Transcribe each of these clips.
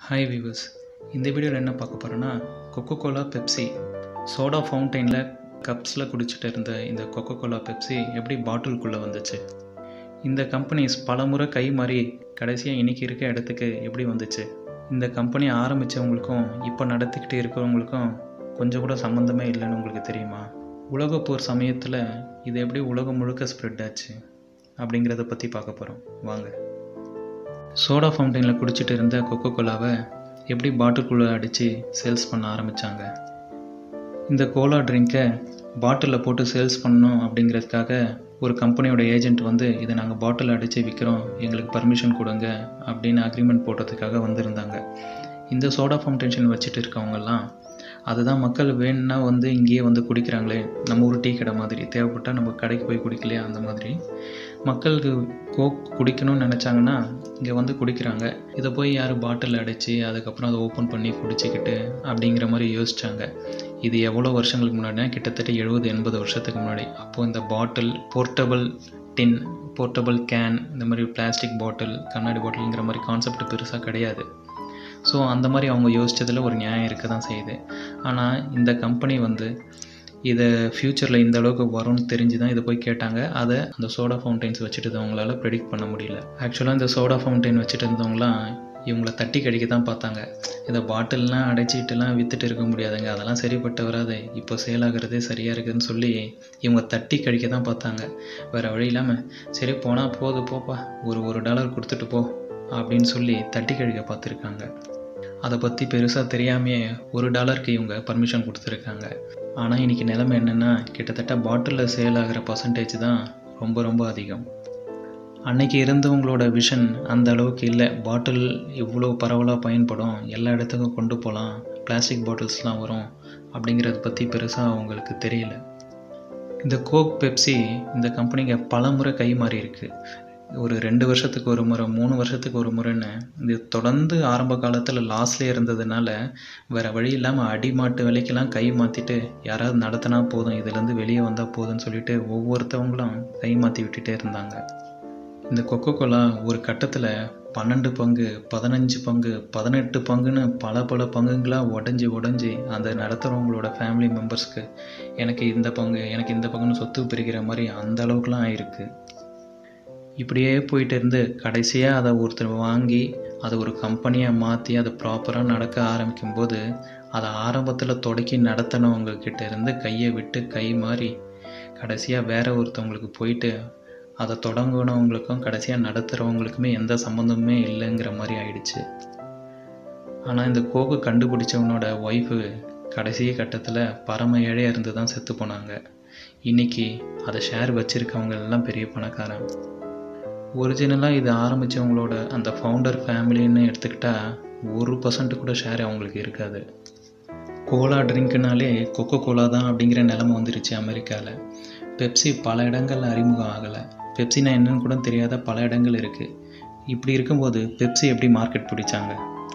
hi viewers இந்த வீடியோவில் என்ன பார்க்க போகிறோன்னா கொக்கோ கோலா பெப்சி சோடா ஃபவுண்டைனில் கப்ஸில் குடிச்சிட்டு இருந்த இந்த கொக்கோ கோலா பெப்சி எப்படி பாட்டிலுக்குள்ளே வந்துச்சு இந்த கம்பெனிஸ் பலமுறை கை மாறி கடைசியாக இன்னைக்கு இருக்க இடத்துக்கு எப்படி வந்துச்சு இந்த கம்பெனி ஆரம்பித்தவங்களுக்கும் இப்போ நடத்திக்கிட்டு இருக்கிறவங்களுக்கும் கொஞ்சம் கூட சம்மந்தமே இல்லைன்னு உங்களுக்கு தெரியுமா உலகப்போர் சமயத்தில் இது எப்படி உலகம் முழுக்க ஸ்ப்ரெட் ஆச்சு அப்படிங்கிறத பற்றி பார்க்க போகிறோம் வாங்க சோடா ஃபவுண்டைனில் குடிச்சிட்டு இருந்த கொக்கோ கோலாவை எப்படி பாட்டிலுக்குள்ளே அடித்து சேல்ஸ் பண்ண ஆரம்பித்தாங்க இந்த கோலா ட்ரிங்கை பாட்டிலில் போட்டு சேல்ஸ் பண்ணணும் அப்படிங்கிறதுக்காக ஒரு கம்பெனியோட ஏஜென்ட் வந்து இதை நாங்கள் பாட்டில் அடித்து விற்கிறோம் எங்களுக்கு பர்மிஷன் கொடுங்க அப்படின்னு அக்ரிமெண்ட் போட்டதுக்காக வந்திருந்தாங்க இந்த சோடா ஃபவுண்டேஷன் வச்சுட்டு இருக்கவங்கெல்லாம் அதுதான் மக்கள் வேணும்னா வந்து இங்கேயே வந்து குடிக்கிறாங்களே நம்ம ஒரு டீ கடை மாதிரி தேவைப்பட்டால் நம்ம கடைக்கு போய் குடிக்கலையா அந்த மாதிரி மக்களுக்கு கோக் குடிக்கணும்னு நினச்சாங்கன்னா இங்கே வந்து குடிக்கிறாங்க இதை போய் யார் பாட்டில் அடித்து அதுக்கப்புறம் அதை ஓப்பன் பண்ணி குடிச்சிக்கிட்டு அப்படிங்கிற மாதிரி யோசிச்சாங்க இது எவ்வளோ வருஷங்களுக்கு முன்னாடினா கிட்டத்தட்ட எழுபது எண்பது வருஷத்துக்கு முன்னாடி அப்போது இந்த bottle portable tin portable can இந்த மாதிரி பிளாஸ்டிக் பாட்டில் கண்ணாடி பாட்டிலுங்கிற மாதிரி கான்செப்ட் பெருசாக கிடையாது ஸோ அந்த மாதிரி அவங்க யோசித்ததில் ஒரு நியாயம் இருக்க தான் செய்யுது ஆனால் இந்த கம்பெனி வந்து இதை ஃப்யூச்சரில் இந்த அளவுக்கு வரும்னு தெரிஞ்சு தான் இதை போய் கேட்டாங்க அதை அந்த சோடா ஃபவுண்டைன்ஸ் வச்சுட்டு இருந்தவங்களால ப்ரெடிக்ட் பண்ண முடியல ஆக்சுவலாக இந்த சோடா ஃபவுண்டைன் வச்சுட்டு இருந்தவங்களாம் இவங்கள தட்டி கடிக்க தான் பார்த்தாங்க இதை பாட்டில்லாம் அடைச்சிட்டுலாம் விற்றுட்டு இருக்க முடியாதுங்க அதெல்லாம் சரிப்பட்டு வராது இப்போ சேல் ஆகிறதே சரியாக இருக்குதுன்னு சொல்லி இவங்க தட்டி கடிக்க தான் பார்த்தாங்க வேறு வழி இல்லாமல் சரி போனால் போது போப்பா ஒரு ஒரு டாலர் கொடுத்துட்டு போ அப்படின்னு சொல்லி தட்டி கழிக்க பார்த்துருக்காங்க அதை பற்றி பெருசாக தெரியாமையே ஒரு டாலருக்கு இவங்க பர்மிஷன் கொடுத்துருக்காங்க ஆனால் இன்றைக்கி நிலைமை என்னென்னா கிட்டத்தட்ட பாட்டிலில் சேல் ஆகிற பர்சன்டேஜ் தான் ரொம்ப ரொம்ப அதிகம் அன்னைக்கு இருந்தவங்களோட விஷன் அந்த அளவுக்கு இல்லை பாட்டில் இவ்வளோ பரவலாக பயன்படும் எல்லா இடத்துக்கும் கொண்டு போகலாம் பிளாஸ்டிக் பாட்டில்ஸ்லாம் வரும் அப்படிங்கிறத பற்றி பெருசாக அவங்களுக்கு தெரியல இந்த கோக் பெப்சி இந்த கம்பெனிங்க பல முறை கை மாறி இருக்கு ஒரு ரெண்டு வருஷத்துக்கு ஒரு முறை மூணு வருஷத்துக்கு ஒரு முறைன்னு இது தொடர்ந்து ஆரம்ப காலத்தில் லாஸ்லேயே இருந்ததுனால வேறு வழி இல்லாமல் அடிமாட்டு விலைக்கெல்லாம் கை மாற்றிட்டு யாராவது நடத்தினா போதும் இதுலேருந்து வெளியே வந்தால் போதும்னு சொல்லிட்டு ஒவ்வொருத்தவங்களும் கை மாற்றி விட்டுட்டே இருந்தாங்க இந்த கொக்கோ கோலா ஒரு கட்டத்தில் பன்னெண்டு பங்கு பதினஞ்சு பங்கு பதினெட்டு பங்குன்னு பல பல பங்குங்களாக உடஞ்சி உடஞ்சி அந்த நடத்துகிறவங்களோட ஃபேமிலி மெம்பர்ஸ்க்கு எனக்கு இந்த பங்கு எனக்கு இந்த பங்குன்னு சொத்து பிரிக்கிற மாதிரி அந்த அளவுக்குலாம் ஆயிருக்கு இப்படியே போயிட்டு இருந்து கடைசியாக அதை ஒருத்தர் வாங்கி அதை ஒரு கம்பெனியாக மாற்றி அதை ப்ராப்பராக நடக்க ஆரம்பிக்கும்போது அதை ஆரம்பத்தில் தொடக்கி நடத்தினவங்க கிட்ட இருந்து கையை விட்டு கை மாறி கடைசியாக வேற ஒருத்தவங்களுக்கு போயிட்டு அதை தொடங்கினவங்களுக்கும் கடைசியாக நடத்துகிறவங்களுக்குமே எந்த சம்மந்தமுமே இல்லைங்கிற மாதிரி ஆயிடுச்சு ஆனால் இந்த கோக்கு கண்டுபிடிச்சவனோட ஒய்ஃபு கடைசி கட்டத்தில் பரம ஏழையாக இருந்து தான் செத்து போனாங்க இன்றைக்கி அதை ஷேர் வச்சுருக்கவங்க எல்லாம் பெரிய பணக்காரன் ஒரிஜினலாக இது ஆரம்பித்தவங்களோட அந்த ஃபவுண்டர் ஃபேமிலின்னு எடுத்துக்கிட்டால் ஒரு பர்சன்ட் கூட ஷேர் அவங்களுக்கு இருக்காது கோலா ட்ரிங்க்னாலே கொக்கோ கோலா தான் அப்படிங்கிற நிலமை வந்துருச்சு அமெரிக்காவில் பெப்சி பல இடங்களில் அறிமுகம் ஆகலை பெப்சினா என்னன்னு கூட தெரியாத பல இடங்கள் இருக்குது இப்படி இருக்கும்போது பெப்சி எப்படி மார்க்கெட் பிடிச்சாங்க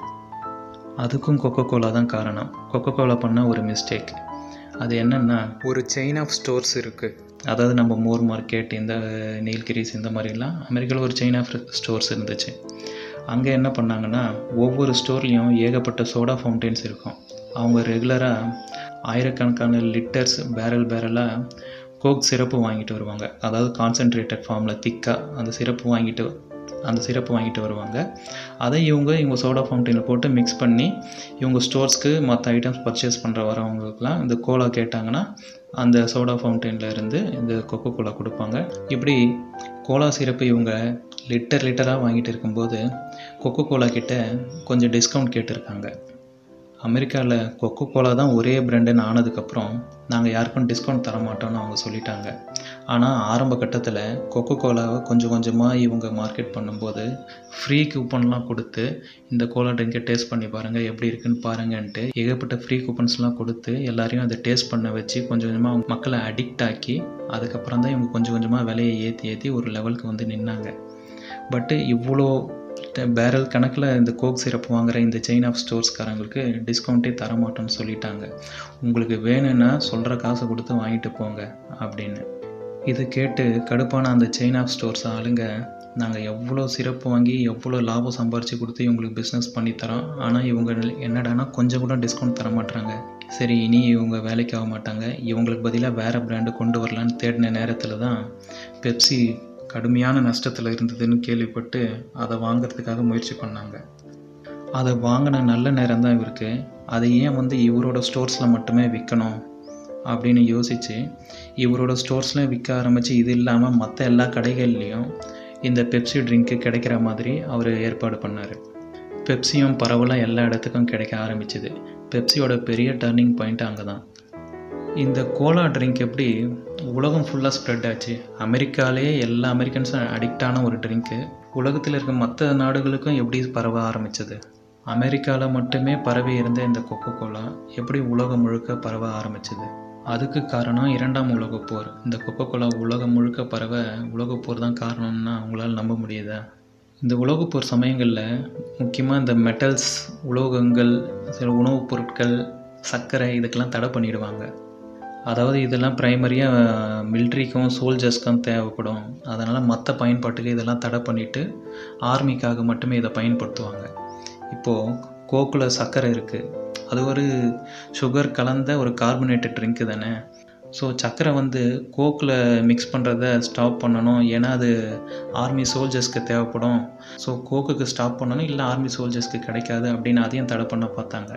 அதுக்கும் கொக்கோ கோலா தான் காரணம் கொக்கோ கோலா பண்ண ஒரு மிஸ்டேக் அது என்னென்னா ஒரு செயின் ஆஃப் ஸ்டோர்ஸ் இருக்குது அதாவது நம்ம மோர் மார்க்கெட் இந்த நீல்கிரிஸ் இந்த மாதிரிலாம் அமெரிக்காவில் ஒரு செயின் ஆஃப் ஸ்டோர்ஸ் இருந்துச்சு அங்கே என்ன பண்ணாங்கன்னா ஒவ்வொரு ஸ்டோர்லேயும் ஏகப்பட்ட சோடா ஃபவுண்டெயின்ஸ் இருக்கும் அவங்க ரெகுலராக ஆயிரக்கணக்கான லிட்டர்ஸ் பேரல் பேரலாக கோக் சிறப்பு வாங்கிட்டு வருவாங்க அதாவது கான்சென்ட்ரேட்டட் ஃபார்மில் திக்காக அந்த சிறப்பு வாங்கிட்டு அந்த சிறப்பு வாங்கிட்டு வருவாங்க அதை இவங்க இவங்க சோடா ஃபவுண்டெயினில் போட்டு மிக்ஸ் பண்ணி இவங்க ஸ்டோர்ஸ்க்கு மற்ற ஐட்டம்ஸ் பர்ச்சேஸ் பண்ணுற வரவங்களுக்குலாம் இந்த கோலா கேட்டாங்கன்னா அந்த சோடா ஃபவுண்டெயினில் இருந்து இந்த கொக்கோ கோலா கொடுப்பாங்க இப்படி கோலா சிறப்பு இவங்க லிட்டர் லிட்டராக வாங்கிட்டு இருக்கும்போது கொக்கோ கோலா கிட்ட கொஞ்சம் டிஸ்கவுண்ட் கேட்டிருக்காங்க அமெரிக்காவில் கொக்கோ கோலா தான் ஒரே பிராண்டுன்னு ஆனதுக்கப்புறம் நாங்கள் யாருக்கும் டிஸ்கவுண்ட் தர மாட்டோம்னு அவங்க சொல்லிட்டாங்க ஆனால் ஆரம்ப கட்டத்தில் கொக்கோ கோலாவை கொஞ்சம் கொஞ்சமாக இவங்க மார்க்கெட் பண்ணும்போது ஃப்ரீ கூப்பன்லாம் கொடுத்து இந்த கோலா ட்ரிங்கை டேஸ்ட் பண்ணி பாருங்கள் எப்படி இருக்குன்னு பாருங்கன்ட்டு ஏகப்பட்ட ஃப்ரீ கூப்பன்ஸ்லாம் கொடுத்து எல்லாரையும் அதை டேஸ்ட் பண்ண வச்சு கொஞ்சம் கொஞ்சமாக மக்களை அடிக்ட் ஆக்கி அதுக்கப்புறம் தான் இவங்க கொஞ்சம் கொஞ்சமாக விலையை ஏற்றி ஏற்றி ஒரு லெவலுக்கு வந்து நின்னாங்க பட்டு இவ்வளோ பேரல் கணக்கில் இந்த கோக் சிரப் வாங்குகிற இந்த செயின் ஆஃப் ஸ்டோர்ஸ்காரங்களுக்கு டிஸ்கவுண்ட்டே தர மாட்டோம்னு சொல்லிட்டாங்க உங்களுக்கு வேணும்னா சொல்கிற காசை கொடுத்து வாங்கிட்டு போங்க அப்படின்னு இது கேட்டு கடுப்பான அந்த செயின் ஆஃப் ஸ்டோர்ஸ் ஆளுங்க நாங்கள் எவ்வளோ சிறப்பு வாங்கி எவ்வளோ லாபம் சம்பாரித்து கொடுத்து இவங்களுக்கு பிஸ்னஸ் பண்ணித்தரோம் ஆனால் இவங்க என்னடானா கொஞ்சம் கூட டிஸ்கவுண்ட் தர மாட்டாங்க சரி இனி இவங்க வேலைக்கு ஆக மாட்டாங்க இவங்களுக்கு பதிலாக வேறு பிராண்டு கொண்டு வரலான்னு தேடின நேரத்தில் தான் பெப்சி கடுமையான நஷ்டத்தில் இருந்ததுன்னு கேள்விப்பட்டு அதை வாங்குறதுக்காக முயற்சி பண்ணாங்க அதை வாங்கின நல்ல நேரம் தான் இவருக்கு அதை ஏன் வந்து இவரோட ஸ்டோர்ஸில் மட்டுமே விற்கணும் அப்படின்னு யோசித்து இவரோட ஸ்டோர்ஸ்லாம் விற்க ஆரம்பித்து இது இல்லாமல் மற்ற எல்லா கடைகள்லேயும் இந்த பெப்சி ட்ரிங்க்கு கிடைக்கிற மாதிரி அவர் ஏற்பாடு பண்ணார் பெப்சியும் பரவலாக எல்லா இடத்துக்கும் கிடைக்க ஆரம்பிச்சுது பெப்சியோட பெரிய டர்னிங் பாயிண்ட் அங்கே தான் இந்த கோலா ட்ரிங்க் எப்படி உலகம் ஃபுல்லாக ஸ்ப்ரெட் ஆச்சு அமெரிக்காலேயே எல்லா அமெரிக்கன்ஸும் அடிக்டான ஒரு ட்ரிங்க்கு உலகத்தில் இருக்க மற்ற நாடுகளுக்கும் எப்படி பரவ ஆரம்பிச்சது அமெரிக்காவில் மட்டுமே பரவி இருந்த இந்த கொக்கோ கோலா எப்படி உலகம் முழுக்க பரவ ஆரம்பிச்சது அதுக்கு காரணம் இரண்டாம் உலகப் போர் இந்த கொக்கோ கோலா உலகம் முழுக்க பரவ உலகப் போர் தான் காரணம்னா அவங்களால நம்ப முடியுதா இந்த உலகப் போர் சமயங்களில் முக்கியமாக இந்த மெட்டல்ஸ் உலோகங்கள் சில உணவுப் பொருட்கள் சர்க்கரை இதுக்கெல்லாம் தடை பண்ணிடுவாங்க அதாவது இதெல்லாம் ப்ரைமரியாக மிலிட்ரிக்கும் சோல்ஜர்ஸ்க்கும் தேவைப்படும் அதனால் மற்ற பயன்பாட்டுக்கு இதெல்லாம் தடை பண்ணிவிட்டு ஆர்மிக்காக மட்டுமே இதை பயன்படுத்துவாங்க இப்போது கோக்கில் சர்க்கரை இருக்குது அது ஒரு சுகர் கலந்த ஒரு கார்பனேட்டட் ட்ரிங்க்கு தானே ஸோ சர்க்கரை வந்து கோக்கில் மிக்ஸ் பண்ணுறத ஸ்டாப் பண்ணணும் ஏன்னா அது ஆர்மி சோல்ஜர்ஸ்க்கு தேவைப்படும் ஸோ கோக்குக்கு ஸ்டாப் பண்ணணும் இல்லை ஆர்மி சோல்ஜர்ஸ்க்கு கிடைக்காது அப்படின்னு அதையும் தடை பண்ண பார்த்தாங்க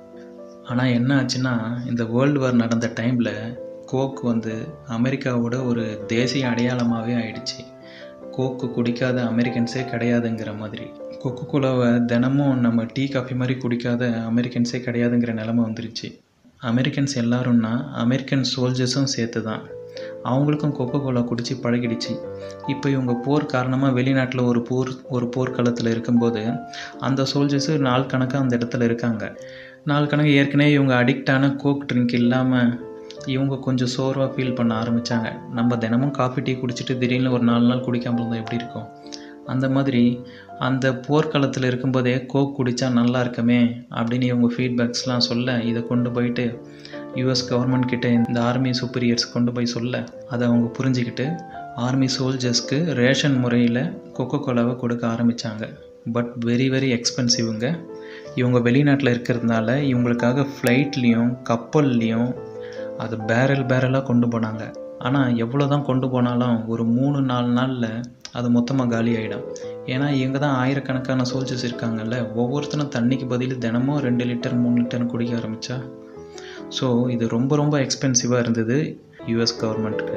ஆனால் என்ன ஆச்சுன்னா இந்த வேர்ல்டு வார் நடந்த டைமில் கோக் வந்து அமெரிக்காவோட ஒரு தேசிய அடையாளமாகவே ஆயிடுச்சு கோக்கு குடிக்காத அமெரிக்கன்ஸே கிடையாதுங்கிற மாதிரி கொக்கோ கோலாவை தினமும் நம்ம டீ காஃபி மாதிரி குடிக்காத அமெரிக்கன்ஸே கிடையாதுங்கிற நிலமை வந்துருச்சு அமெரிக்கன்ஸ் எல்லாரும்னா அமெரிக்கன் சோல்ஜர்ஸும் சேர்த்து தான் அவங்களுக்கும் கொக்கோ கோலா குடித்து பழகிடுச்சு இப்போ இவங்க போர் காரணமாக வெளிநாட்டில் ஒரு போர் ஒரு போர்க்களத்தில் இருக்கும்போது அந்த சோல்ஜர்ஸு நாள் கணக்காக அந்த இடத்துல இருக்காங்க நாள் கணக்கு ஏற்கனவே இவங்க அடிக்டான கோக் ட்ரிங்க் இல்லாமல் இவங்க கொஞ்சம் சோர்வாக ஃபீல் பண்ண ஆரம்பித்தாங்க நம்ம தினமும் காஃபி டீ குடிச்சிட்டு திடீர்னு ஒரு நாலு நாள் குடிக்காமல் இருந்தால் எப்படி இருக்கும் அந்த மாதிரி அந்த போர்க்களத்தில் இருக்கும்போதே கோக் குடித்தா நல்லா இருக்குமே அப்படின்னு இவங்க ஃபீட்பேக்ஸ்லாம் சொல்ல இதை கொண்டு போயிட்டு யூஎஸ் கவர்மெண்ட் கிட்ட இந்த ஆர்மி சுப்பீரியர்ஸ் கொண்டு போய் சொல்ல அதை அவங்க புரிஞ்சுக்கிட்டு ஆர்மி சோல்ஜர்ஸ்க்கு ரேஷன் முறையில் கொக்கோ கோலாவை கொடுக்க ஆரம்பித்தாங்க பட் வெரி வெரி எக்ஸ்பென்சிவுங்க இவங்க வெளிநாட்டில் இருக்கிறதுனால இவங்களுக்காக ஃப்ளைட்லேயும் கப்பல்லையும் அது பேரல் பேரலாக கொண்டு போனாங்க ஆனால் எவ்வளோ தான் கொண்டு போனாலும் ஒரு மூணு நாலு நாளில் அது மொத்தமாக காலி ஆகிடும் ஏன்னா இங்கே தான் ஆயிரக்கணக்கான சோல்ஜர்ஸ் இருக்காங்கல்ல ஒவ்வொருத்தரும் தண்ணிக்கு பதில் தினமும் ரெண்டு லிட்டர் மூணு லிட்டர் குடிக்க ஆரம்பித்தா ஸோ இது ரொம்ப ரொம்ப எக்ஸ்பென்சிவாக இருந்தது யூஎஸ் கவர்மெண்ட்டுக்கு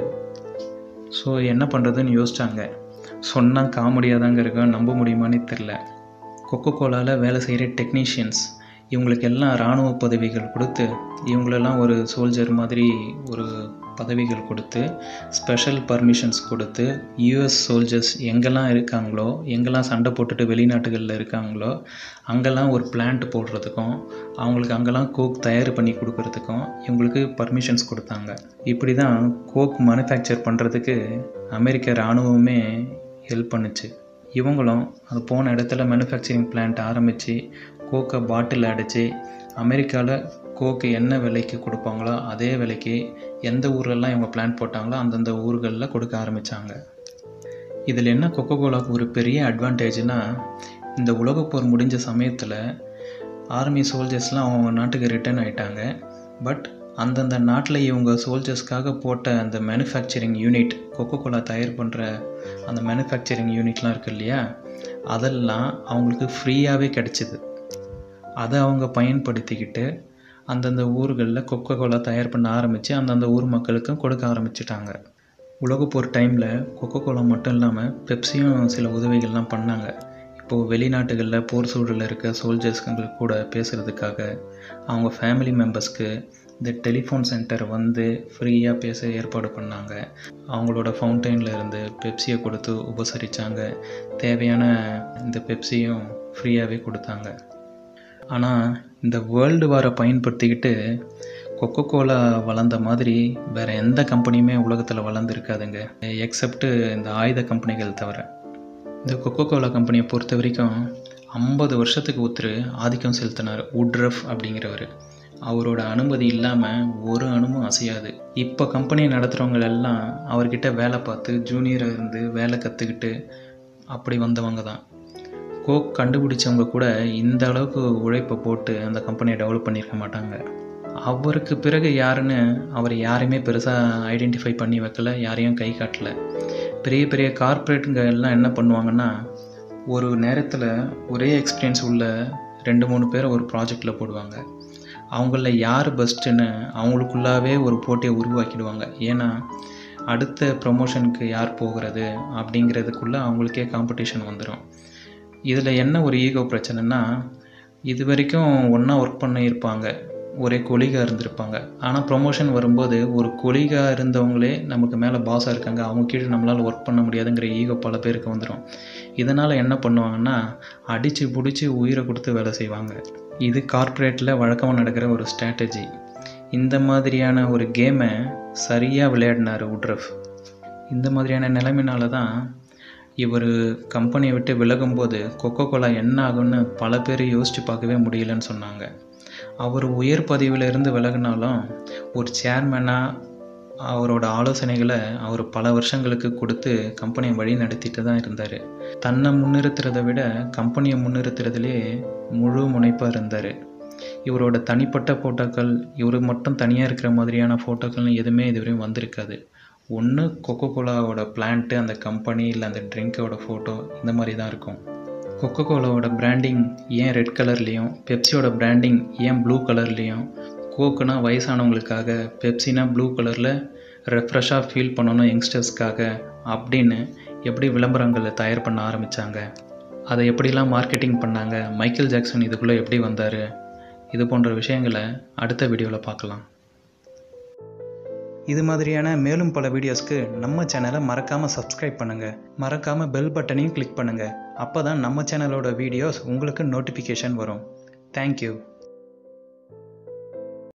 ஸோ என்ன பண்ணுறதுன்னு யோசிச்சாங்க சொன்னால் காமெடியாக தாங்க இருக்கும் நம்ப முடியுமான்னு தெரில கொக்கோ கோலாவில் வேலை செய்கிற டெக்னீஷியன்ஸ் இவங்களுக்கு எல்லாம் இராணுவ பதவிகள் கொடுத்து இவங்களெல்லாம் ஒரு சோல்ஜர் மாதிரி ஒரு பதவிகள் கொடுத்து ஸ்பெஷல் பர்மிஷன்ஸ் கொடுத்து யூஎஸ் சோல்ஜர்ஸ் எங்கெல்லாம் இருக்காங்களோ எங்கெல்லாம் சண்டை போட்டுட்டு வெளிநாட்டுகளில் இருக்காங்களோ அங்கெல்லாம் ஒரு பிளான்ட் போடுறதுக்கும் அவங்களுக்கு அங்கெல்லாம் கோக் தயார் பண்ணி கொடுக்கறதுக்கும் இவங்களுக்கு பர்மிஷன்ஸ் கொடுத்தாங்க இப்படி தான் கோக் மேனுஃபேக்சர் பண்ணுறதுக்கு அமெரிக்க இராணுவமே ஹெல்ப் பண்ணுச்சு இவங்களும் அது போன இடத்துல மேனுஃபேக்சரிங் பிளான்ட் ஆரம்பித்து கோக்கை பாட்டில் அடித்து அமெரிக்காவில் கோக்கு என்ன விலைக்கு கொடுப்பாங்களோ அதே விலைக்கு எந்த ஊர்லலாம் இவங்க பிளான் போட்டாங்களோ அந்தந்த ஊர்களில் கொடுக்க ஆரம்பித்தாங்க இதில் என்ன கொக்கோ கோலாவுக்கு ஒரு பெரிய அட்வான்டேஜ்னால் இந்த உலகப்போர் முடிஞ்ச சமயத்தில் ஆர்மி சோல்ஜர்ஸ்லாம் அவங்க நாட்டுக்கு ரிட்டர்ன் ஆயிட்டாங்க பட் அந்தந்த நாட்டில் இவங்க சோல்ஜர்ஸ்க்காக போட்ட அந்த மேனுஃபேக்சரிங் யூனிட் கொக்கோ கோலா தயார் பண்ணுற அந்த மேனுஃபேக்சரிங் யூனிட்லாம் இருக்கு இல்லையா அதெல்லாம் அவங்களுக்கு ஃப்ரீயாகவே கிடச்சிது அதை அவங்க பயன்படுத்திக்கிட்டு அந்தந்த ஊர்களில் கொக்கோ கோலா தயார் பண்ண ஆரம்பித்து அந்தந்த ஊர் மக்களுக்கும் கொடுக்க ஆரம்பிச்சிட்டாங்க உலகப்போர் டைமில் கொக்கோ கோலா மட்டும் இல்லாமல் பெப்சியும் சில உதவிகள்லாம் பண்ணாங்க இப்போது வெளிநாட்டுகளில் போர் சூழலில் இருக்க சோல்ஜர்ஸ்களுக்கு கூட பேசுகிறதுக்காக அவங்க ஃபேமிலி மெம்பர்ஸ்க்கு இந்த டெலிஃபோன் சென்டர் வந்து ஃப்ரீயாக பேச ஏற்பாடு பண்ணாங்க அவங்களோட ஃபவுண்டைனில் இருந்து பெப்சியை கொடுத்து உபசரித்தாங்க தேவையான இந்த பெப்சியும் ஃப்ரீயாகவே கொடுத்தாங்க ஆனால் இந்த வேர்ல்டு வாரை பயன்படுத்திக்கிட்டு கொக்கோ கோலா வளர்ந்த மாதிரி வேறு எந்த கம்பெனியுமே உலகத்தில் வளர்ந்துருக்காதுங்க எக்ஸப்ட்டு இந்த ஆயுத கம்பெனிகள் தவிர இந்த கொக்கோ கோலா கம்பெனியை பொறுத்த வரைக்கும் ஐம்பது வருஷத்துக்கு ஒருத்தர் ஆதிக்கம் செலுத்தினார் உட்ரஃப் அப்படிங்கிறவர் அவரோட அனுமதி இல்லாமல் ஒரு அணுவும் அசையாது இப்போ கம்பெனி நடத்துகிறவங்க எல்லாம் அவர்கிட்ட வேலை பார்த்து ஜூனியராக இருந்து வேலை கற்றுக்கிட்டு அப்படி வந்தவங்க தான் கோக் கண்டுபிடிச்சவங்க கூட இந்த அளவுக்கு உழைப்பை போட்டு அந்த கம்பெனியை டெவலப் பண்ணியிருக்க மாட்டாங்க அவருக்கு பிறகு யாருன்னு அவர் யாரையுமே பெருசாக ஐடென்டிஃபை பண்ணி வைக்கல யாரையும் கை காட்டல பெரிய பெரிய கார்ப்பரேட்டுங்க எல்லாம் என்ன பண்ணுவாங்கன்னா ஒரு நேரத்தில் ஒரே எக்ஸ்பீரியன்ஸ் உள்ள ரெண்டு மூணு பேரை ஒரு ப்ராஜெக்டில் போடுவாங்க அவங்களில் யார் பெஸ்ட்டுன்னு அவங்களுக்குள்ளாவே ஒரு போட்டியை உருவாக்கிடுவாங்க ஏன்னா அடுத்த ப்ரொமோஷனுக்கு யார் போகிறது அப்படிங்கிறதுக்குள்ளே அவங்களுக்கே காம்படிஷன் வந்துடும் இதில் என்ன ஒரு ஈகோ பிரச்சனைனா இது வரைக்கும் ஒன்றா ஒர்க் பண்ணியிருப்பாங்க ஒரே கொலிகாக இருந்திருப்பாங்க ஆனால் ப்ரொமோஷன் வரும்போது ஒரு கொலிகாக இருந்தவங்களே நமக்கு மேலே பாஸாக இருக்காங்க அவங்க கீழே நம்மளால் ஒர்க் பண்ண முடியாதுங்கிற ஈகோ பல பேருக்கு வந்துடும் இதனால் என்ன பண்ணுவாங்கன்னா அடித்து பிடிச்சி உயிரை கொடுத்து வேலை செய்வாங்க இது கார்ப்பரேட்டில் வழக்கமாக நடக்கிற ஒரு ஸ்ட்ராட்டஜி இந்த மாதிரியான ஒரு கேமை சரியாக விளையாடினார் உட்ரஃப் இந்த மாதிரியான நிலைமைனால தான் இவர் கம்பெனியை விட்டு விலகும்போது கொக்கோ கோலா என்ன ஆகும்னு பல பேர் யோசித்து பார்க்கவே முடியலன்னு சொன்னாங்க அவர் உயர் பதவியில் இருந்து விலகினாலும் ஒரு சேர்மனாக அவரோட ஆலோசனைகளை அவர் பல வருஷங்களுக்கு கொடுத்து கம்பெனியை வழி நடத்திட்டு தான் இருந்தார் தன்னை முன்னிறுத்துறதை விட கம்பெனியை முன்னிறுத்துறதுலே முழு முனைப்பாக இருந்தார் இவரோட தனிப்பட்ட ஃபோட்டோக்கள் இவர் மட்டும் தனியாக இருக்கிற மாதிரியான ஃபோட்டோக்கள்னு எதுவுமே இதுவரையும் வந்திருக்காது ஒன்று கொக்கோ கோலாவோட பிளான்ட்டு அந்த கம்பெனி இல்லை அந்த ட்ரிங்க்கோட ஃபோட்டோ இந்த மாதிரி தான் இருக்கும் கொக்கோ கோலாவோட பிராண்டிங் ஏன் ரெட் கலர்லேயும் பெப்சியோட பிராண்டிங் ஏன் ப்ளூ கலர்லேயும் கோக்குனா வயசானவங்களுக்காக பெப்சினா ப்ளூ கலரில் ரெஃப்ரெஷ்ஷாக ஃபீல் பண்ணணும் யங்ஸ்டர்ஸ்க்காக அப்படின்னு எப்படி விளம்பரங்களை தயார் பண்ண ஆரம்பித்தாங்க அதை எப்படிலாம் மார்க்கெட்டிங் பண்ணாங்க மைக்கேல் ஜாக்சன் இதுக்குள்ளே எப்படி வந்தார் இது போன்ற விஷயங்களை அடுத்த வீடியோவில் பார்க்கலாம் இது மாதிரியான மேலும் பல வீடியோஸ்க்கு நம்ம சேனலை மறக்காமல் சப்ஸ்கிரைப் பண்ணுங்கள் மறக்காமல் பெல் பட்டனையும் கிளிக் பண்ணுங்கள் அப்போ தான் நம்ம சேனலோட வீடியோஸ் உங்களுக்கு நோட்டிஃபிகேஷன் வரும் தேங்க்யூ